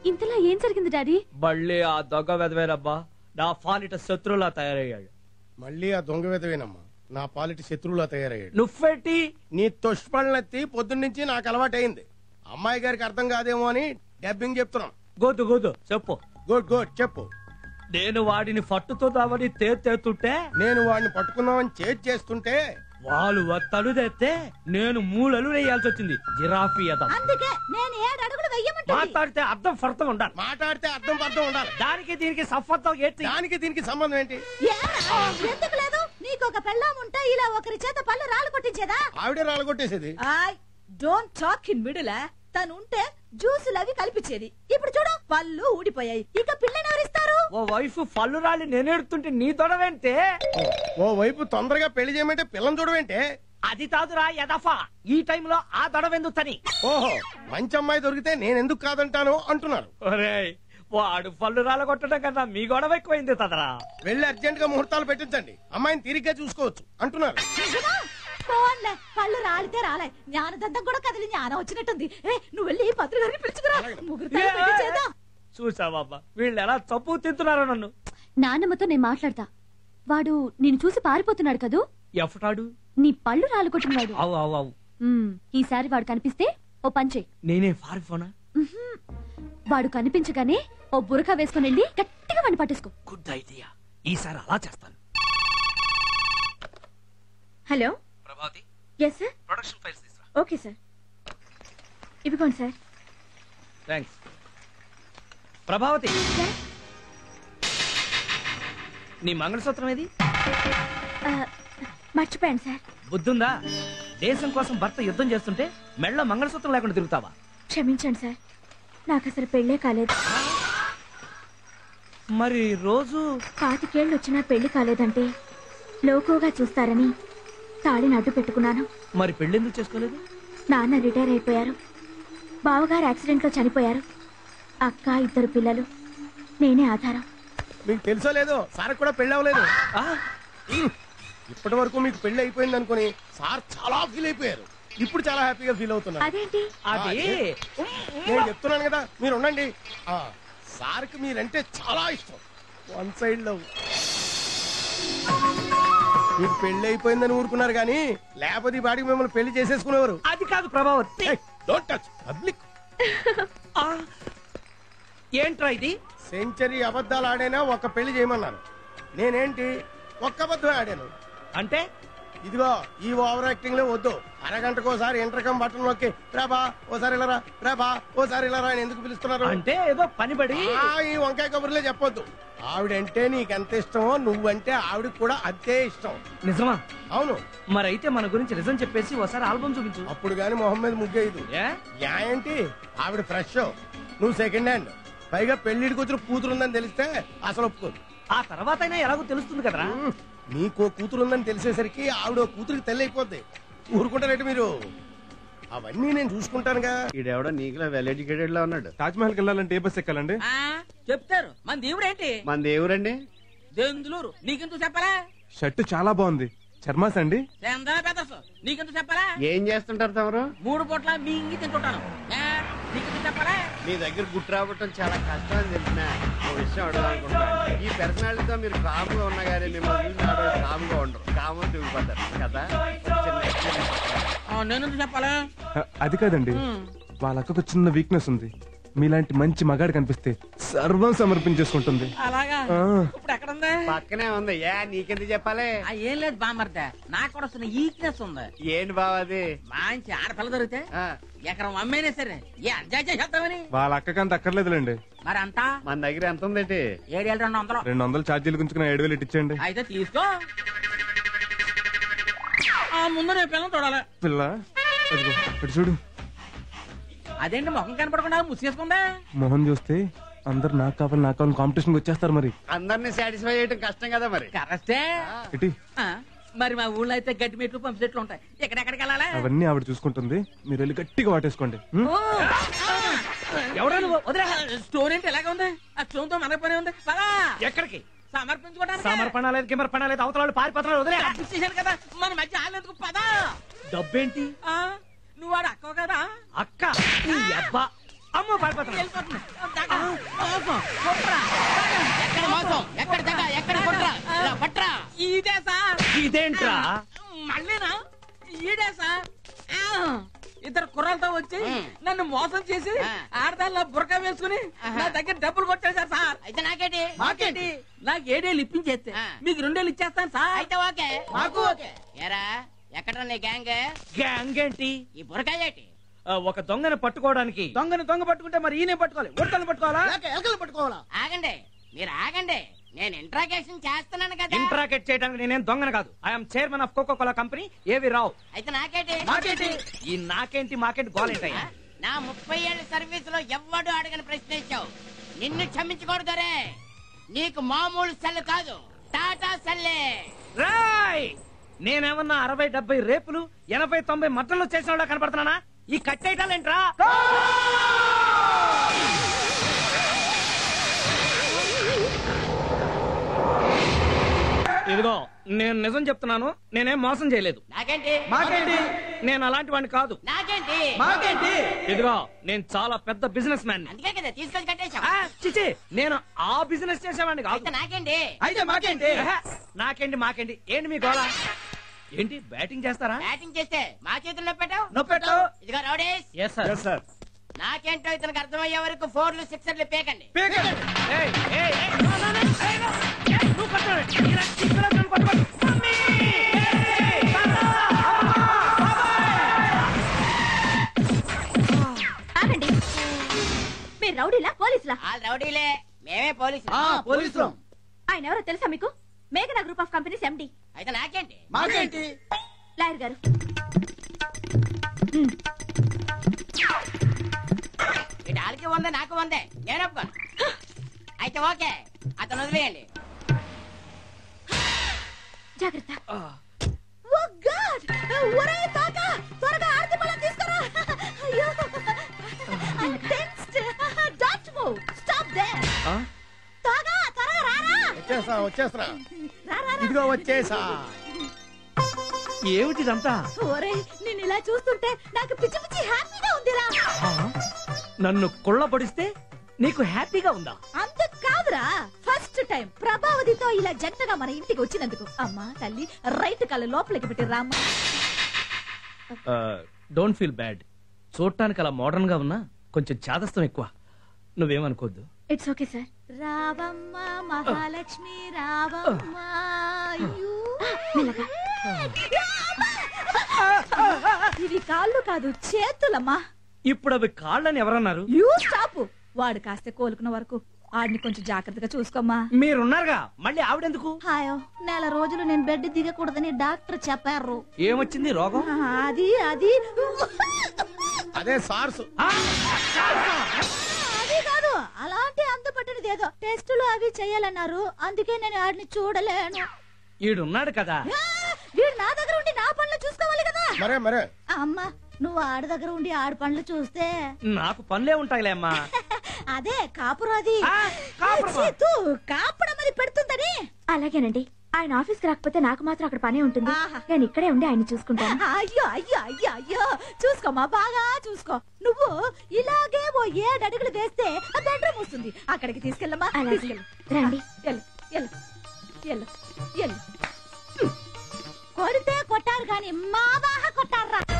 ఇంతలా ఏం జరిగింది డాడీ మళ్ళీ ఆ దొంగ వెదవేనబ్బా నా ఫాలిట శత్రువులా తయారయ్యాడు మళ్ళీ ఆ దొంగ విధవేనమ్మా నా పాలిటి శత్రువులా తయారయ్యాడు నువ్వేంటి నీ తుష్పళ్ళెత్తి పొద్దున్నుంచి నాకు అలవాటైంది అమ్మాయి గారికి అర్థం కాదేమో అని డబ్బింగ్ చెప్తున్నాం గోదు గోదు చెప్పు గుడ్ గుడ్ చెప్పు నేను వాడిని పట్టుతుందామని తేతుంటే నేను వాడిని పట్టుకుందామని చేతి చేస్తుంటే వాళ్ళు తలుదెత్తే నేను మూలలు వేయాల్సి వచ్చింది జిరాఫీ అద అందుకే నేను ఏడు అడుగులు వెయ్యమంటుంది మాట్లాడితే అర్థం ఫర్థం ఉండాలి మాట్లాడితే అర్థం పర్థం ఉండాలి దానికి దీనికి సఫర్థం ఏంటి దానికి దీనికి సంబంధం ఏంటి ఏరా, ఎందుకు లేదు నీకు ఒక పెళ్ళాం ఉంటే ఇలా ఒకరి చేత పళ్ళు రాళ్ళు కొట్టించేదా ఆవిడే రాలగొట్టేసేది I don't talk in middle తను ఉంటే జ్యూసులు అవి కల్పించేది ఇప్పుడు చూడు పళ్ళు ఊడిపోయాయి ఇక పిల్లని ఎవరిస్తారు ఓ వైఫ్ పళ్ళు రాలి నేనేడుతుంటే నీ తొడవేంటే ఓ వైపు తొందరగా పెళ్లి చేయమంటే పిల్లని చూడవేంటే అది కాదురా యదఫా ఈ టైంలో ఆ తని ఓహో మంచి అమ్మాయి దొరికితే నేను ఎందుకు కాదంటాను అంటున్నారు ఒరేయ్ వాడు పళ్ళు రాల కొట్టడం కన్నా మీ గొడవ ఎక్కువైంది తదరా వెళ్ళి అర్జెంట్ గా ముహూర్తాలు పెట్టించండి అమ్మాయిని తీరిగ్గా చూసుకోవచ్చు అంటున్నారు నిజమా? పోన్లే పళ్ళు రాలితే రాలే జ్ఞానదంతం కూడా కదిలి జ్ఞానం వచ్చినట్టుంది ఏ నువ్వు వెళ్ళి పంతులు గారిని పిలుచుకురా ముగ్గురు చేద్దాం చూసావా వీళ్ళు ఎలా చప్పు తింటున్నారో నన్ను నాన్నమ్మతో నేను మాట్లాడతా వాడు నిన్ను చూసి పారిపోతున్నాడు కదూ ఎఫటాడు నీ పళ్ళు రాలుకొట్టినవాడు అవు అవు అవు ఉమ్, ఈసారి వాడు కనిపిస్తే ఓ పంచే నేనే ఫారిఫోనా వాడు కనిపించగానే ఓ బురక వేసుకుని వెళ్ళి గట్టిగా వాడిని పట్టేసుకో గుడ్ ఐడియా ఈసారి అలా చేస్తాను hello Prabhavati yes sir production files తీసురా ఓకే సార్ ఇవ్వండి సార్ థ్యాంక్స్ ప్రభావతి నీ మంగళసూత్రం ఏది ఆ, మర్చిపోయాను సార్ బుద్ధుందా దేశం కోసం భర్త యుద్ధం చేస్తుంటే మెళ్ళ మంగళసూత్రం లేకుండా తిరుగుతావా క్షమించండి సార్ నాకు అసలు పెళ్ళే కాలేదు మరి రోజు పాతికేళ్ళు వచ్చినా పెళ్లి కాలేదంటే లోకుగా చూస్తారని తాళిని అడ్డు పెట్టుకున్నాను మరి పెళ్ళెందుకు చేసుకోలేదు నాన్న రిటైర్ అయిపోయారు బావగారు యాక్సిడెంట్లో చనిపోయారు అక్క ఇద్దరు పిల్లలు నేనే ఆధారం మీకు తెలుసో లేదో సార్ కూడా పెళ్లి అవ్వలేదు ఆ, ఇప్పటి వరకు మీకు పెళ్లి అయిపోయింది అనుకుని సార్ చాలా ఫీల్ అయిపోయారు ఇప్పుడు చాలా హ్యాపీగా ఫీల్ అవుతున్నారు అదేంటి అది నేను చెప్తున్నాను కదా మీరు ఉండండి ఆ, సార్కి మీరంటే చాలా ఇష్టం వన్ సైడ్ లవ్ మీకు పెళ్లి అయిపోయిందని ఊరుకున్నారు కానీ లేకపోతే ఈ బాడీకి మిమ్మల్ని పెళ్లి చేసేసుకునేవారు అది కాదు ప్రభావతి డోంట్ టచ్ పబ్లిక్ ఆ, ఏంట్రా ఇది సెంచరీ అబద్ధాలు ఆడైనా ఒక పెళ్లి చేయమన్నాను నేనేంటి ఒక్క అబద్ధం ఆడాను అంటే ఇదిగో ఈ ఓవర్ యాక్టింగ్ లో వద్దు అరగంటకు ఒకసారి ఇంటర్కమ్ బటన్ నొక్కి రాబా ఓసారి ఇలా రాబా ఓసారి ఇలా అని ఎందుకు పిలుస్తున్నారు అంటే ఏదో పని పడి ఆ, ఈ వంకాయ కబుర్లే చెప్పొద్దు ఆవిడంటే నీకెంత ఇష్టమో నువ్వంటే ఆవిడకి కూడా అంతే ఇష్టం నిజమా అవును మరైతే మన గురించి నిజం చెప్పేసి ఒకసారి ఆల్బమ్ చూపించు అప్పుడు గాని మొహం మీద ముగ్గేయదు ఏ యా ఏంటి ఆవిడ ఫ్రెష్ నువ్వు సెకండ్ హ్యాండ్ పైగా పెళ్లిడికి వచ్చిన కూతురు ఉందని తెలిస్తే అసలు ఒప్పుకోదు ఆ తర్వాత అయినా ఎలాగో తెలుస్తుంది కదరా ఉమ్, నీకో కూతురు ఉందని తెలిసేసరికి ఆవిడ ఓ కూతురికి తెల్ల అయిపోద్ది ఊరుకుంటారేంటి మీరు అవన్నీ నేను చూసుకుంటానుగా ఈడెవడో నీకులో వెల్ ఎడ్యుకేటెడ్ లా ఉన్నాడు తాజ్ మహల్కి వెళ్ళాలంటే ఏ బస్ ఎక్కాలండి ఆ చెప్తారు మన దేవుడేంటి మన దేవురండి దెందులూరు నీకెందుకు చెప్పరా షర్ట్ చాలా బాగుంది చర్మాస్ అండి చందన పెదర్సు నీకెందుకు చెప్పరా ఏం చేస్తుంటారు తమరు మూడు పూట్ల మింగి తింటుంటాను ఏ, నీకెందుకు చెప్పరా మీ దగ్గర గుట్టు రావటం చాలా కష్టం అని తెలిసిన ఓ విషయం అడగాలనుకుంటా ఈ పర్సనాలిటీతో మీరు కామ్ గా ఉన్నా కానీ మిమ్మల్ని చూసి ఆడవాళ్ళు కామ్ గా ఉండరు కామ్ దిగిపోతారు కదా ఒక చిన్న explanation. ఆ, నేనెందుకు చెప్పాలా హ, అది కాదండి వాళ్ళ అక్కకు చిన్న వీక్నెస్ ఉంది మీలాంటి మంచి మగాడు కనిపిస్తే సర్వం సమర్పించేసుకుంటుంది అలాగా ఆ. ఇప్పుడు ఎక్కడుంది పక్కనే ఉంది ఏ నీకెందుకు చెప్పాలి ఆ, ఏం లేదు బామర్దే నాకు కూడా వస్తున్న ఈక్నెస్ ఉంది ఏంటి బావది మంచి ఆడపిల్ల దొరికితే ఆ, ఎకరం అమ్మేనే సరే ఏ ఎంజాయ్ చేసేద్దామని వాళ్ళ అక్కకంత అక్కర్లేదులేండి మరి అంతా మన దగ్గర ఎంత ఉందేంటి ఏడేళ్ళు రెండు వందలు రెండు వందలు ఛార్జీలు గుంచుకుని ఏడు వేలు ఇచ్చేయండి అయితే తీసుకో ఆ ముందు నేను పిల్లలు చూడాలి పిల్ల అదిగో, ఇటు చూడు అదేంటి ముఖం కనపడకుండా ముసుగేసుకుందా మొహం చూస్తే అందరు నాకు కావాలి నాకు కావాలి కాంపిటీషన్ వచ్చేస్తారు మరి అందరినీ సాటిస్ఫై చేయడం కష్టం కదా మరి కరెక్టే ఇటీ ఆ, మరి మా ఊళ్ళో అయితే గడ్డి మెట్లు పంపు చెట్లు ఉంటాయి ఎక్కడెక్కడికి వెళ్ళాలా అవన్నీ ఆవిడ చూసుకుంటుంది మీరు వెళ్ళి గట్టిగా వాటేసుకోండి ఉం? ఓ, ఆ, ఎవడా నువ్వు వదిలే స్టోన్ ఏంటి ఎలాగ ఉంది ఆ స్టోన్ తో మన పని ఉంది పదా ఎక్కడికి సమర్పించుకోవడానికి సమర్పణ లేదు గిమర్పణ లేదు అవతల వాళ్ళు పారిపోతున్నారు వదిలే చేశాను కదా మన మధ్య ఆలేందుకు పదా డబ్బేంటి ఆ, నువ్వు వాడు అక్కవ కదా అక్క నీ అబ్బా అమ్మ పారిపోతున్నా వెళ్ళిపోతుంది దాకా. మోసం కుట్ర ఎక్కడ మోసం ఎక్కడ దగ ఎక్కడ కుట్ర ఇలా పట్రా ఇదే సార్ ఇదేంట్రా మళ్ళీనా ఈడే సార్ ఆ, ఇద్దరు కుర్రలతో వచ్చి మ్. నన్ను మోసం చేసి ఆ. ఆడదాల్లో బురక వేసుకుని ఆహా. నా దగ్గర డబ్బులు కొట్టేశారు సార్ అయితే నాకేటి మాకేంటి నాకు ఏడేళ్ళు ఇప్పించేస్తే ఆ. మీకు రెండేళ్ళు ఇచ్చేస్తాను సార్ అయితే ఓకే మాకు ఓకే. ఎరా ఎక్కడ నీ గ్యాంగ్ గ్యాంగ్ ఏంటి ఈ బురకాయ ఏంటి ఆ, ఒక దొంగని పట్టుకోవడానికి దొంగని దొంగ పట్టుకుంటే మరి ఈయన పట్టుకోవాలి ఉడతలు పట్టుకోవాలా ఎలకలు పట్టుకోవాలా ఆగండి మీరు ఆగండి నేను ఇంట్రాగేషన్ చేస్తున్నాను కదా ఇంట్రాకెట్ చేయడానికి నేనేం దొంగన కాదు I'm chairman of Coca Cola company ఏవి రావు అయితే నాకేటి మాకేంటి ఈ నాకేంటి మాకేంటి గోలేంటయ్యా నా ముప్పై ఏళ్ళ సర్వీస్ లో ఎవ్వడు అడగని ప్రశ్న ఇచ్చావు నిన్ను క్షమించకూడదు రే నీకు మామూలు సెల్ కాదు టాటా సెల్లే రాయ్ నేనేమన్నా అరవై డెబ్బై రేపులు ఎనభై తొంభై మట్టలు చేసిన కనపడుతున్నానా ఈ కట్టేయటాలేంట్రా ఇదిగో నేను నిజం చెప్తున్నాను నేనేం మోసం చేయలేదు నాకేంటి మాకేంటి నేను అలాంటి వాడిని కాదు నాకేంటి మాకేంటి ఇదిగో నేను చాలా పెద్ద బిజినెస్ మ్యాన్ అందుకే కదా తీసుకొని కట్టేశావు చిచి నేను ఆ బిజినెస్ చేసేవాడిని కాదు అయితే నాకేంటి అయితే మాకేంటి ఏహే, నాకేంటి మాకేంటి ఏంటి మీ గోళ ఏంటి బ్యాటింగ్ చేస్తారా బ్యాటింగ్ చేస్తే మా చేతుల్లో పెట్టావు నొప్పెట్టు ఇదిగో రౌడీస్ ఎస్ సార్ సార్ నాకేంటో ఇతనికి అర్థమయ్యే వరకు ఫోర్లు సిక్సర్లు పేకండి ఏయ్, ఏయ్, ఏయ్, no, no, no, ఏయ్, no. ఏయ్, నువ్వు కొట్టాడు. ఇలా చిక్కులో నన్ను కొట్టకు. మమ్మీ! ఏయ్, తాత! ఆగండి మీరు రౌడీలా పోలీసులా ఆ రౌడీలే మేమే పోలీసులు పోలీసులు ఆయన ఎవరో తెలుసా మీకు మేఘనా గ్రూప్ ఆఫ్ కంపెనీస్ ఎండి అయితే నాకేంటి మాకేంటి లాయర్ గారు ఇటు ఆడికి ఉందే నాకు ఉందే నేను ఒప్పుకోను అయితే ఓకే అతను వదిలేయండి జాగ్రత్త ఓ గాడ్ ఒరే తాత త్వరగా ఆర్తి పళ్ళం తీసుకురా అయ్యో I'm tensed. Don't move. Stop there. ఆ? త్వరగా త్వరగా రారా వచ్చేస్తా వచ్చేస్తా రా, రా, రా. ఇదిగో వచ్చేసా ఏమిటిదంతా ఒరే నేను ఇలా చూస్తుంటే నాకు పిచ్చి పిచ్చి హ్యాపీగా ఉందిరా ఆ? నన్ను కుళ్ళ పొడిస్తే నీకు హ్యాపీగా ఉందా అంత కాదురా ఫస్ట్ టైం ప్రభావతితో ఇలా జంటగా మన ఇంటికి వచ్చినందుకు అమ్మా తల్లి రైట్ కళ్ళ లోపలికి పెట్టి రామ్మా డోంట్ ఫీల్ బ్యాడ్ చూడటానికి అలా మోడర్న్ గా ఉన్నా కొంచెం చాదస్తం ఎక్కువ నువ్వేమనుకోద్దు ఇట్స్ ఓకే సార్ రావమ్మ మహాలక్ష్మి రావమ్మ అయ్యో. మెల్లగా ఇవి కాళ్ళు కాదు చేతులమ్మా ఇప్పుడు అవి కాళ్ళని ఎవరన్నారు యూ స్టాప్ వాడు కాస్త కోలుకున్న వరకు ఆడిని కొంచెం జాగ్రత్తగా చూసుకోమ్మా మీరున్నారుగా మళ్ళీ ఆవిడెందుకు హాయో నెల రోజులు నేను బెడ్ దిగకూడదని డాక్టర్ చెప్పారు ఏమొచ్చింది రోగం ఆ, అది అది అదే సార్సు ఆ? అది కాదు అలాంటి అంతపట్టినది ఏదో టెస్టులు అవి చేయాలన్నారు అందుకే నేను ఆడిని చూడలేను ఈడున్నాడు కదా ఆ, వీడు నా దగ్గర ఉండి నా పనులు చూసుకోవాలి కదా మరే మరే అమ్మా నువ్వు ఆడి దగ్గర ఉండి ఆడి పనులు చూస్తే నాకు పనులే ఉంటాయిలే అమ్మా అదే కాపురం అది ఆ, కాపురమా? ఛీ, తూ, కాపురం అది పెడుతుందని అలాగేనండి ఆయన ఆఫీస్కి రాకపోతే నాకు మాత్రం అక్కడ పనే ఉంటుంది ఆహా. నేను ఇక్కడే ఉండి ఆయన చూసుకుంటాను అయ్యో అయ్యో అయ్యో అయ్యో చూసుకోమా బాగా చూసుకో నువ్వు ఇలాగే ఓ ఏడు అడుగులు వేస్తే ఆ బెడ్రూమ్ వస్తుంది అక్కడికి తీసుకెళ్ళమ్మా అలాగే. తీసుకెళ్ళు రండి. ఎల్లు ఎల్లు ఎల్లు ఎల్లు కొడితే కొట్టారు కానీ మా బాగా కొట్టారా